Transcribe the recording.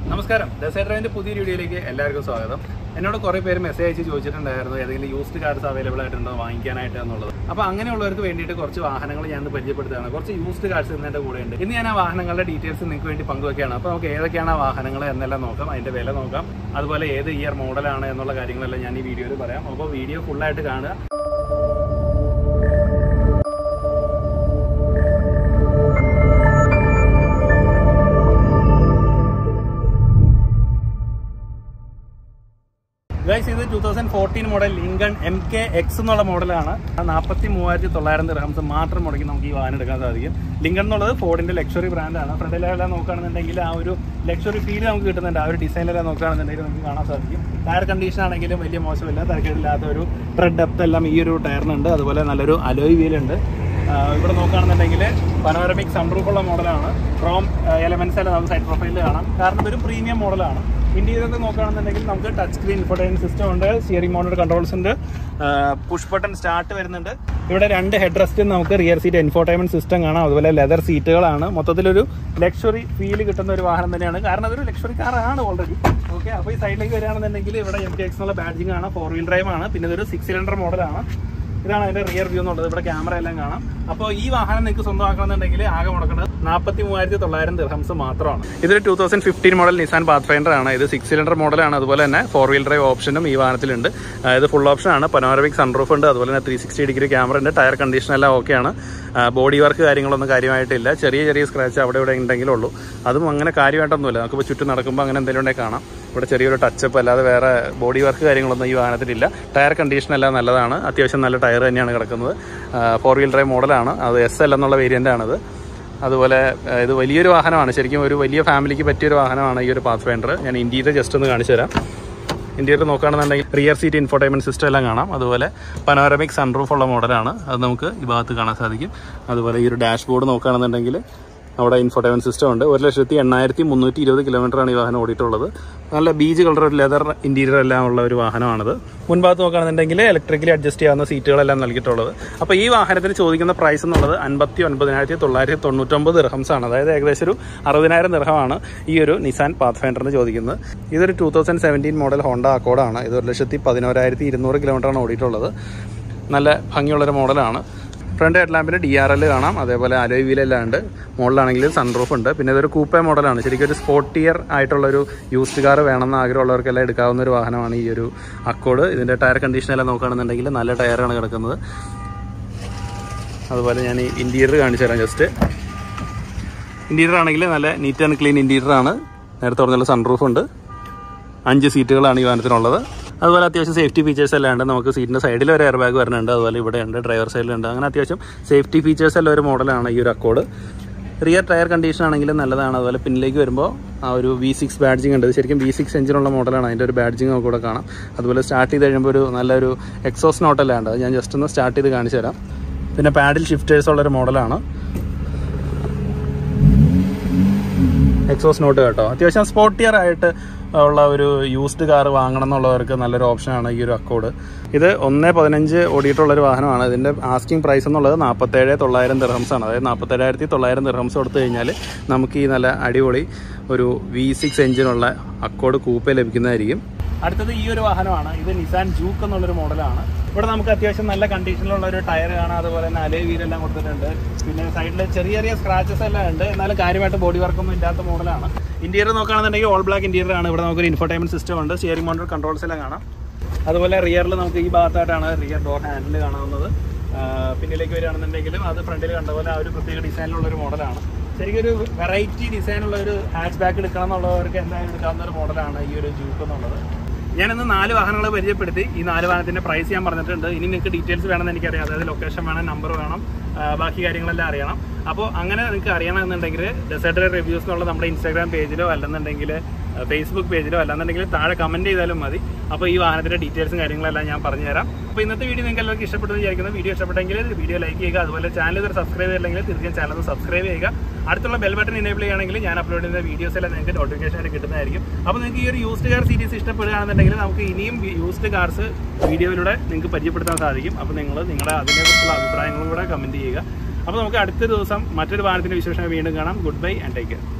നമസ്കാരം ഡെസൈഡറിന്റെ പുതിയ വീഡിയോയിലേക്ക് എല്ലാവർക്കും സ്വാഗതം എന്നോട് കുറേ പേര് മെസ്സേജ് അയച്ച് ചോദിച്ചിട്ടുണ്ടായിരുന്നു ഏതെങ്കിലും യൂസ്ഡ് കാർസ് അവൈലബിൾ ആയിട്ടുണ്ടോ വാങ്ങിക്കാനായിട്ട് എന്നുള്ളത് അപ്പോൾ അങ്ങനെയുള്ളവർക്ക് വേണ്ടിയിട്ട് കുറച്ച് വാഹനങ്ങൾ ഞാൻ ഇന്ന് പരിചയപ്പെടുത്തുകയാണ് കുറച്ച് യൂസ്ഡ് കാർസ് ഇന്ന് കൂടെ ഉണ്ട് ഇന്ന് ഞാൻ ആ വാഹനങ്ങളുടെ ഡീറ്റെയിൽസ് നിങ്ങൾക്ക് വേണ്ടി പങ്കുവെക്കുകയാണ് അപ്പോൾ നമുക്ക് ഏതൊക്കെയാണ് ആ വാഹനങ്ങൾ എന്നെല്ലാം നോക്കാം അതിന്റെ വില നോക്കാം അതുപോലെ ഏത് ഇയർ മോഡലാണ് എന്നുള്ള കാര്യങ്ങളെല്ലാം ഞാൻ ഈ വീഡിയോയിൽ പറയാം അപ്പോൾ വീഡിയോ ഫുള്ളായിട്ട് കാണുക ഗൈസ് ഇത് two thousand fourteen model Lincoln M K X എന്നുള്ള മോഡലാണ് നാൽപ്പത്തി മൂവായിരത്തി തൊള്ളായിരം ദിർഹംസ് മാത്രം മുടക്കി നമുക്ക് ഈ വാഹനം എടുക്കാൻ സാധിക്കും ലിങ്കൺ എന്നുള്ളത് ഫോർഡിന്റെ ലക്ഷറി ബ്രാൻഡാണ് ഫ്രണ്ടിലെല്ലാം നോക്കുകയാണെന്നുണ്ടെങ്കിൽ ആ ഒരു ലക്ഷറി ഫീൽ നമുക്ക് കിട്ടുന്നുണ്ട് ആ ഒരു ഡിസൈനിലെല്ലാം നോക്കുകയാണെന്നുണ്ടെങ്കിൽ നമുക്ക് കാണാൻ സാധിക്കും ടയർ കണ്ടീഷൻ ആണെങ്കിലും വലിയ മോശമില്ല തരക്കേടില്ലാത്ത ഒരു ട്രെഡ് ഡെപ്ത് എല്ലാം ഈ ഒരു ടയറിനുണ്ട് അതുപോലെ നല്ലൊരു അലോയ് വീൽ ഉണ്ട് ആഹ് ഇവിടെ നോക്കുകയാണെന്നുണ്ടെങ്കിൽ പനോരമിക് സൺറൂഫുള്ള മോഡലാണ് ക്രോം എലമെന്റ്സ് എല്ലാം നമുക്ക് സൈഡ് പ്രൊഫൈലിൽ കാണാം കാരണം ഇതൊരു പ്രീമിയം മോഡലാണ് ഇന്ത്യയിലൊക്കെ നോക്കുകയാണെന്നുണ്ടെങ്കിൽ നമുക്ക് ടച്ച് സ്ക്രീൻ ഇൻഫോർട്ടൈൻ സിസ്റ്റം ഉണ്ട് സ്റ്റിയറിംഗ് മോഡൽ കൺട്രോൾസ് ഉണ്ട് പുഷ് ബട്ടൺ സ്റ്റാർട്ട് വരുന്നുണ്ട് ഇവിടെ രണ്ട് ഹെഡ് റെസ്റ്റ് നമുക്ക് റിയർ സീറ്റ് എൻഫോർട്ടൈൻമെന്റ് സിസ്റ്റം കാണാം അതുപോലെ ലെതർ സീറ്റുകളാണ് മൊത്തത്തിലൊരു ലക്ഷറി ഫീൽ കിട്ടുന്ന ഒരു വാഹനം തന്നെയാണ് കാരണം അതൊരു ലക്ഷറി കാറാണ് ഓൾറെഡി ഓക്കെ അപ്പോൾ ഈ സൈഡിലേക്ക് വരികയാണെന്നുണ്ടെങ്കിൽ ഇവിടെ എം ടി എക്സ് എന്നുള്ള ബാഡ്ജിങ് ആണ് ഫോർ വീൽ ഡ്രൈവ് ആണ് പിന്നെ ഇതൊരു സിക്സ് സിലിണ്ടർ മോഡലാണ് ഇതാണ് അതിന്റെ റിയർ വ്യൂ എന്നുള്ളത് ഇവിടെ ക്യാമറ എല്ലാം കാണാം അപ്പോൾ ഈ വാഹനം നിങ്ങൾക്ക് സ്വന്തമാക്കണമെന്നുണ്ടെങ്കിൽ ആകെ മുടക്കുന്നത് നാൽപ്പത്തി മൂവായിരത്തി തൊള്ളായിരം ദിർഹംസ് മാത്രമാണ് ഇതൊരു two thousand fifteen model Nissan Pathfinder ആണ് ഇത് സിക്സ് സിലിണ്ടർ മോഡലാണ് അതുപോലെ തന്നെ ഫോർ വീൽ ഡ്രൈവ് ഓപ്ഷനും ഈ വാഹനത്തിലുണ്ട് ആ, ഇത് ഫുൾ ഓപ്ഷൻ ആണ് പനോരമിക് സൺറൂഫ് ഉണ്ട് അതുപോലെ തന്നെ ത്രീ സിക്സ്റ്റി ഡിഗ്രി ക്യാമറ ഉണ്ട് ടയർ കണ്ടീഷൻ എല്ലാം ഓക്കെയാണ് ബോഡി വർക്ക് കാര്യങ്ങളൊന്നും കാര്യമായിട്ടില്ല ചെറിയ ചെറിയ സ്ക്രാച്ച് അവിടെ ഇവിടെ ഉണ്ടെങ്കിലേ ഉള്ളൂ അതും അങ്ങനെ കാര്യമായിട്ടൊന്നുമില്ല നമുക്കിപ്പോൾ ചുറ്റും നടക്കുമ്പോൾ അങ്ങനെ എന്തെങ്കിലും ഉണ്ടെങ്കിൽ കാണാം ഇവിടെ ചെറിയൊരു ടച്ചപ്പ് അല്ലാതെ വേറെ ബോഡി വർക്ക് കാര്യങ്ങളൊന്നും ഈ വാഹനത്തിലില്ല ടയർ കണ്ടീഷൻ എല്ലാം നല്ലതാണ് അത്യാവശ്യം നല്ല ടയർ തന്നെയാണ് കിടക്കുന്നത് ഫോർ വീൽ ഡ്രൈവ് മോഡലാണ് അത് എസ് എൽ എന്നുള്ള വേരിയൻ്റ് ആണത് അതുപോലെ ആ, ഇത് വലിയൊരു വാഹനമാണ് ശരിക്കും ഒരു വലിയ ഫാമിലിക്ക് പറ്റിയൊരു വാഹനമാണ് ഈ ഒരു പാത്ത് ഫൈൻഡർ ഞാൻ ഇന്ത്യയുടെ ജസ്റ്റ് ഒന്ന് കാണിച്ചു തരാം ഇന്ത്യയിൽ നോക്കുകയാണെന്നുണ്ടെങ്കിൽ റിയർ സീറ്റ് ഇൻഫോർട്ടൈൻമെന്റ് സിസ്റ്റം എല്ലാം കാണാം അതുപോലെ പനോരമിക് സൺറൂഫ് ഉള്ള മോഡലാണ് അത് നമുക്ക് ഈ ഭാഗത്ത് കാണാൻ സാധിക്കും അതുപോലെ ഈ ഒരു ഡാഷ്ബോർഡ് നോക്കുകയാണെന്നുണ്ടെങ്കിൽ അവിടെ ഇൻഫോർട്ടൈൻമെന്റ് സിസ്റ്റം ഉണ്ട് ഒരു ലക്ഷത്തി എണ്ണായിരത്തി മുന്നൂറ്റി ഇരുപത് കിലോമീറ്ററാണ് ഈ വാഹനം ഓടിയിട്ടുള്ളത് നല്ല ബീജ് കളർ ലെതർ ഇന്റീരിയർ എല്ലാം ഉള്ള ഒരു വാഹനമാണിത് മുൻഭാഗത്ത് നോക്കുകയാണെന്നുണ്ടെങ്കിൽ ഇലക്ട്രിക്കലി അഡ്ജസ്റ്റ് ചെയ്യാവുന്ന സീറ്റുകളെല്ലാം നൽകിയിട്ടുള്ളത് അപ്പോൾ ഈ വാഹനത്തിന് ചോദിക്കുന്ന പ്രൈസ് എന്നുള്ളത് അൻപത്തി ഒൻപതിനായിരത്തി തൊള്ളായിരത്തി തൊണ്ണൂറ്റൊമ്പത് ദിർഹംസ് ആണ് അതായത് ഏകദേശം ഒരു അറുപതിനായിരം ദിർഹമാണ് ഈ ഒരു നിസാൻ പാത്ത് ഫൈൻഡറിന് ചോദിക്കുന്നത് ഇതൊരു two thousand seventeen model Honda അക്കോഡാണ് ഇത് ഒരു ലക്ഷത്തി പതിനോരായിരത്തി ഇരുന്നൂറ് കിലോമീറ്ററാണ് ഓടിയിട്ടുള്ളത് നല്ല ഭംഗിയുള്ളൊരു മോഡലാണ് ഫ്രണ്ട് ഹെഡ് ലാമ്പിൽ ഡി ആർ എൽ കാണാം അതേപോലെ അലോയ് വീലെല്ലാം ഉണ്ട് മുകളിലാണെങ്കിൽ സൺറൂഫ് ഉണ്ട് പിന്നെ ഇതൊരു കൂപ്പേ മോഡലാണ് ശരിക്കും ഒരു സ്പോർട്ടിയർ ആയിട്ടുള്ളൊരു യൂസ്ഡ് കാർ വേണമെന്ന് ആഗ്രഹമുള്ളവർക്കെല്ലാം എടുക്കാവുന്ന ഒരു വാഹനമാണ് ഈ ഒരു അക്കോഡ് ഇതിൻ്റെ ടയർ കണ്ടീഷൻ എല്ലാം നോക്കുകയാണെന്നുണ്ടെങ്കിൽ നല്ല ടയറാണ് കിടക്കുന്നത് അതുപോലെ ഞാൻ ഈ ഇൻറ്റീരിയർ കാണിച്ചു തരാം ജസ്റ്റ് ഇൻറ്റീരിയർ ആണെങ്കിൽ നല്ല നീറ്റ് ആൻഡ് ക്ലീൻ ഇൻറ്റീരിയർ ആണ് നേരത്തെ പറഞ്ഞ സൺറൂഫ് ഉണ്ട് അഞ്ച് സീറ്റുകളാണ് ഈ വാഹനത്തിനുള്ളത് അതുപോലെ അത്യാവശ്യം സേഫ്റ്റി ഫീച്ചേഴ്സ് എല്ലാം ഉണ്ട് നമുക്ക് സീറ്റിന്റെ സൈഡിൽ ഒരു എയർ ബാഗ് വരുന്നുണ്ട് അതുപോലെ ഇവിടെ ഉണ്ട് ഡ്രൈവർ സൈഡിലുണ്ട് അങ്ങനെ അത്യാവശ്യം സേഫ്റ്റി ഫീച്ചേഴ്സ് എല്ലാം ഒരു മോഡലാണ് ഈ ഒരു അക്കോഡ് റിയർ ടയർ കണ്ടീഷൻ ആണെങ്കിലും നല്ലതാണ് അതുപോലെ പിന്നിലേക്ക് വരുമ്പോൾ ആ ഒരു വി സിക്സ് ബാഡ്ജിങ് ഉണ്ട് ഇത് ശരിക്കും വി സിക്സ് എഞ്ചിനുള്ള മോഡലാണ് അതിൻ്റെ ഒരു ബാഡ്ജിങ് നമുക്ക് ഇവിടെ കാണാം അതുപോലെ സ്റ്റാർട്ട് ചെയ്ത് കഴിയുമ്പോൾ ഒരു നല്ലൊരു എക്സോസ് നോട്ടെല്ലാം ഉണ്ട് അത് ഞാൻ ജസ്റ്റ് ഒന്ന് സ്റ്റാർട്ട് ചെയ്ത് കാണിച്ചു തരാം പിന്നെ പാഡിൽ ഷിഫ്റ്റേഴ്സ് ഉള്ളൊരു മോഡലാണ് എക്സോസ് നോട്ട് കേട്ടോ അത്യാവശ്യം സ്പോർട്ടിയർ ആയിട്ട് ഉള്ള ഒരു യൂസ്ഡ് കാർ വാങ്ങണം എന്നുള്ളവർക്ക് നല്ലൊരു ഓപ്ഷനാണ് ഈ ഒരു അക്കോഡ് ഇത് ഒന്ന് പതിനഞ്ച് ഓടിയിട്ടുള്ള ഒരു വാഹനമാണ് ഇതിന്റെ ആസ്കിംഗ് പ്രൈസ് എന്നുള്ളത് നാൽപ്പത്തേഴ് തൊള്ളായിരം ദിർഹംസ് ആണ് അതായത് നാൽപ്പത്തേഴായിരത്തി തൊള്ളായിരം ദിർഹംസ് കൊടുത്തു കഴിഞ്ഞാൽ നമുക്ക് ഈ നല്ല അടിപൊളി ഒരു വി സിക്സ് എഞ്ചിനുള്ള അക്കോഡ് കൂപ്പ ലഭിക്കുന്നതായിരിക്കും അടുത്തത് ഈ ഒരു വാഹനമാണ് ഇത് നിസാൻ ജൂക്ക് എന്നുള്ളൊരു മോഡലാണ് ഇവിടെ നമുക്ക് അത്യാവശ്യം നല്ല കണ്ടീഷനിലുള്ള ഒരു ടയർ കാണാം അതുപോലെ തന്നെ അലേ വീലെല്ലാം കൊടുത്തിട്ടുണ്ട് പിന്നെ സൈഡിൽ ചെറിയ ചെറിയ സ്ക്രാച്ചസ് എല്ലാം ഉണ്ട് എന്നാലും കാര്യമായിട്ട് ബോഡി വർക്കൊന്നും ഇല്ലാത്ത മോഡലാണ് ഇന്റീരിയർ നോക്കുകയാണെന്നുണ്ടെങ്കിൽ ഓൾ ബ്ലാക്ക് ഇന്റീരിയർ ആണ് ഇവിടെ നമുക്കൊരു ഇൻഫോർടൈൻമെന്റ് സിസ്റ്റം ഉണ്ട് സ്റ്റിയറിംഗ് മോഡൽ കൺട്രോൾസ് എല്ലാം കാണാം അതുപോലെ റിയറിൽ നമുക്ക് ഈ ഭാഗത്തായിട്ടാണ് റിയർ ഡോർ ഹാൻഡിൽ കാണാവുന്നത് ആ, പിന്നിലേക്ക് വരികയാണെന്നുണ്ടെങ്കിലും അത് ഫ്രണ്ടിൽ കണ്ട പോലെ ആ ഒരു പ്രത്യേക ഡിസൈനിലുള്ള ഒരു മോഡലാണ് ശരിക്കും ഒരു വെറൈറ്റി ഡിസൈനുള്ള ഒരു ഹാച്ച് ബാക്ക് എടുക്കണം എന്നുള്ളവർക്ക് എന്തായാലും എടുക്കാവുന്ന ഒരു മോഡലാണ് ഈ ഒരു ജൂക്ക് എന്നുള്ളത് ഞാനിന്ന് നാല് വാഹനങ്ങൾ പരിചയപ്പെടുത്തി ഈ നാല് വാഹനത്തിന്റെ പ്രൈസ് ഞാൻ പറഞ്ഞിട്ടുണ്ട് ഇനി നിങ്ങൾക്ക് ഡീറ്റെയിൽസ് വേണമെന്ന് എനിക്കറിയാം അതായത് ലൊക്കേഷൻ വേണം നമ്പർ വേണം ആ, ബാക്കി കാര്യങ്ങളെല്ലാം അറിയണം അപ്പോൾ അങ്ങനെ നിങ്ങൾക്ക് അറിയണമെന്നുണ്ടെങ്കിൽ ഡെസേർട്ട് റിവ്യൂസ് എന്നുള്ള നമ്മുടെ ഇൻസ്റ്റാഗ്രാം പേജിലോ അല്ലെന്നുണ്ടെങ്കിൽ ഫേസ്ബുക്ക് പേജിലോ അല്ലെന്നുണ്ടെങ്കിൽ താഴെ കമന്റ് ചെയ്താലും മതി അപ്പോൾ ഈ വാഹനത്തിന്റെ ഡീറ്റെയിൽസും കാര്യങ്ങളെല്ലാം ഞാൻ പറഞ്ഞുതരാം അപ്പോൾ ഇന്നത്തെ വീഡിയോ നിങ്ങൾക്ക് എല്ലാവർക്കും ഇഷ്ടപ്പെട്ടു വിചാരിക്കുന്നു വീഡിയോ ഇഷ്ടപ്പെട്ടെങ്കിൽ വീഡിയോ ലൈക്ക് ചെയ്യുക അതുപോലെ ചാനൽ ഇതുവരെ സബ്സ്ക്രൈബ് ചെയ്തില്ലെങ്കിൽ തീർച്ചയായും ചാനൽ ഒന്ന് സബ്സ്ക്രൈബ് ചെയ്യുക അടുത്തുള്ള ബെൽ ബട്ടൺ എനേബിൾ ചെയ്യുകയാണെങ്കിൽ ഞാൻ അപ്ലോഡ് ചെയ്യുന്ന വീഡിയോസ് എല്ലാം നിങ്ങൾക്ക് നോട്ടിഫിക്കേഷൻ ആയിട്ട് കിട്ടുന്നതായിരിക്കും അപ്പോൾ നിങ്ങൾക്ക് ഈ ഒരു യൂസ്ഡ് കാർ സീരീസ് ഇഷ്ടപ്പെടുകയാണെന്നുണ്ടെങ്കിൽ നമുക്ക് ഇനിയും യൂസ്ഡ് കാർസ് വീഡിയോയിലൂടെ നിങ്ങൾക്ക് പരിചയപ്പെടുത്താൻ സാധിക്കും അപ്പോൾ നിങ്ങൾ നിങ്ങളുടെ അതിനെക്കുറിച്ചുള്ള അഭിപ്രായങ്ങളും കൂടെ കമന്റ് ചെയ്യുക അപ്പോൾ നമുക്ക് അടുത്ത ദിവസം മറ്റൊരു വാഹനത്തിന്റെ വിശേഷം വീണ്ടും കാണാം goodbye and take care